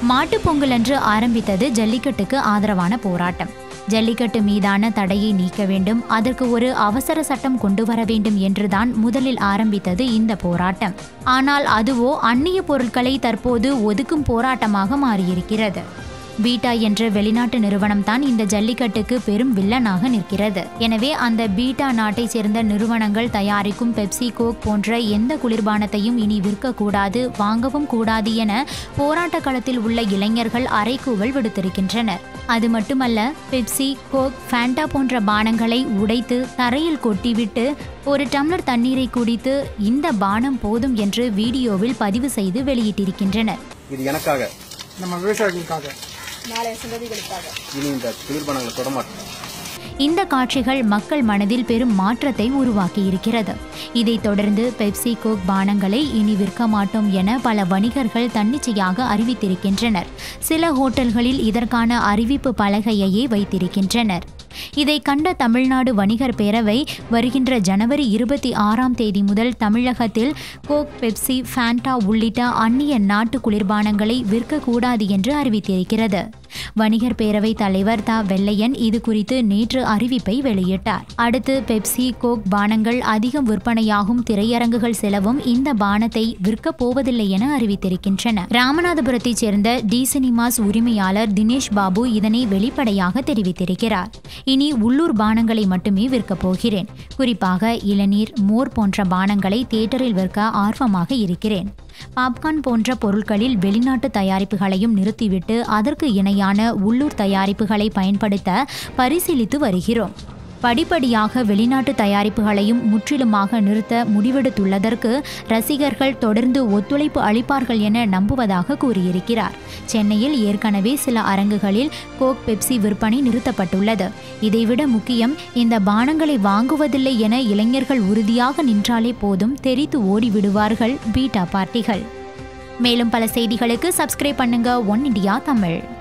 மாட்டுப் பொங்கல் அன்று ஆரம்பித்தது ஜல்லிக்கட்டுக்கு ஆதரவான போராட்டம் ஜல்லிக்கட்டு மீதான தடையை நீக்க வேண்டும் அதற்கு ஒரு அவசர சட்டம் கொண்டு வர வேண்டும் என்றுதான் முதலில் ஆரம்பித்தது இந்த போராட்டம் ஆனால் அதுவோ அந்நிய பொருட்களை தற்போது ஒதுக்கும் போராட்டமாக மாறியிருக்கிறது பீட்டா என்ற வெளிநாட்டு நிறுவனம் தான் இந்த ஜல்லிக்கட்டுக்கு பெரும் வில்லனாக நிற்கிறது எனவே அந்த பீட்டா நாட்டை சேர்ந்த நிறுவனங்கள் தயாரிக்கும் பெப்சி கோக் போன்ற எந்த குளிர்பானத்தையும் இனி விற்கக்கூடாது வாங்கவும் கூடாது என போராட்ட களத்தில் உள்ள இளைஞர்கள் அறைகூவல் விடுத்திருக்கின்றனர் அது மட்டுமல்ல பெப்சி கோக் ஃபேண்டா போன்ற பானங்களை உடைத்து தரையில் கொட்டிவிட்டு ஒரு டம்ளர் தண்ணீரை குடித்து இந்த பானம் போதும் என்று வீடியோவில் பதிவு செய்து வெளியிட்டிருக்கின்றனர் இது எனக்காக நம்ம விவசாயிகளுக்காக நாளைய சந்ததிகளுக்காக இனி இந்த குளிர்பானங்களை தொட மாட்டேன் இந்த காட்சிகள் மக்கள் மனதில் பெரும் மாற்றத்தை உருவாக்கி இருக்கிறது இதைத் தொடர்ந்து பெப்சி கோக் பானங்களை இனி விற்க மாட்டோம் என பல வணிகர்கள் தன்னிச்சையாக அறிவித்திருக்கின்றனர் சில ஹோட்டல்களில் இதற்கான அறிவிப்பு பலகையையே வைத்திருக்கின்றனர் இதை கண்ட தமிழ்நாடு வணிகர் பேரவை வருகின்ற ஜனவரி இருபத்தி ஆறாம் தேதி முதல் தமிழகத்தில் கோக் பெப்சி ஃபேண்டா உள்ளிட்ட அந்நிய நாட்டு குளிர்பானங்களை விற்கக்கூடாது என்று அறிவித்திருக்கிறது வணிகர் பேரவை தலைவர் த வெள்ளையன் இது குறித்து நேற்று அறிவிப்பை வெளியிட்டார் அடுத்து பெப்சி கோக் பானங்கள் அதிகம் விற்பனையாகும் திரையரங்குகள் செலவும் இந்த பானத்தை விற்கப் போவதில்லை என அறிவித்திருக்கின்றன ராமநாதபுரத்தைச் சேர்ந்த டி சினிமாஸ் உரிமையாளர் தினேஷ் பாபு இதனை வெளிப்படையாக தெரிவித்திருக்கிறார் இனி உள்ளூர் பானங்களை மட்டுமே விற்கப் போகிறேன் குறிப்பாக இளநீர் மோர் போன்ற பானங்களை தியேட்டரில் விற்க ஆர்வமாக இருக்கிறேன் பாப்கார்ன் போன்ற பொருட்களில் வெளிநாட்டு தயாரிப்புகளையும் நிறுத்திவிட்டு அதற்கு இணையான உள்ளூர் தயாரிப்புகளை பயன்படுத்த பரிசீலித்து வருகிறோம் படிப்படியாக வெளிநாட்டு தயாரிப்புகளையும் முற்றிலுமாக நிறுத்த முடிவெடுத்துள்ளதற்கு ரசிகர்கள் தொடர்ந்து ஒத்துழைப்பு அளிப்பார்கள் என நம்புவதாக கூறியிருக்கிறார் சென்னையில் ஏற்கனவே சில அரங்குகளில் கோக் பெப்சி விற்பனை நிறுத்தப்பட்டுள்ளது இதைவிட முக்கியம் இந்த பானங்களை வாங்குவதில்லை என இளைஞர்கள் உறுதியாக நின்றாலே போதும் தெரித்து ஓடிவிடுவார்கள் பீட்டா பார்ட்டிகள் மேலும் பல செய்திகளுக்கு சப்ஸ்கிரைப் பண்ணுங்க ஒன் இண்டியா தமிழ்